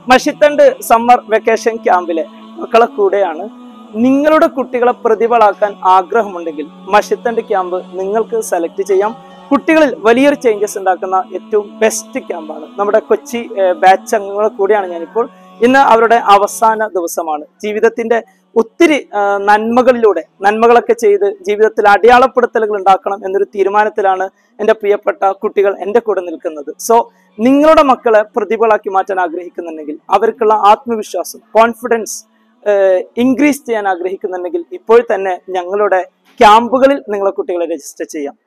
മഷിത്തണ്ട് summer vacation ക്യാമ്പിലെ മക്കളെ കൂടെയാണ് നിങ്ങളുടെ കുട്ടികളെ പ്രതിഭകളാക്കാൻ ആഗ്രഹമുണ്ടെങ്കിൽ മഷിത്തണ്ട് ക്യാമ്പ് നിങ്ങൾക്ക് സെലക്ട് ചെയ്യാം കുട്ടികളിൽ വലിയൊരു ചേഞ്ചസ് ഉണ്ടാക്കുന്ന ഏറ്റവും ബെസ്റ്റ് ക്യാമ്പാണ് നമ്മുടെ കൊച്ചി ബാച്ച് അംഗങ്ങളെ കൂടെയാണ് ഞാനിപ്പോൾ ഇന്ന് അവരുടെ അവസാന ദിവസമാണ് ജീവിതത്തിന്റെ ഒത്തിരി ആ, നന്മകളിലൂടെ നന്മകളൊക്കെ ചെയ്ത് ജീവിതത്തിൽ അടയാളപ്പെടുത്തലുകൾ ഉണ്ടാക്കണം എന്നൊരു തീരുമാനത്തിലാണ് എൻ്റെ പ്രിയപ്പെട്ട കുട്ടികൾ എൻ്റെ കൂടെ നിൽക്കുന്നത് സോ നിങ്ങളുടെ മക്കളെ പ്രതിഭകളാക്കി മാറ്റാൻ ആഗ്രഹിക്കുന്നുണ്ടെങ്കിൽ അവർക്കുള്ള ആത്മവിശ്വാസം കോൺഫിഡൻസ് ഇൻക്രീസ് ചെയ്യാൻ ആഗ്രഹിക്കുന്നുണ്ടെങ്കിൽ ഇപ്പോൾ തന്നെ ഞങ്ങളുടെ ക്യാമ്പുകളിൽ നിങ്ങളെ കുട്ടികളെ രജിസ്റ്റർ ചെയ്യാം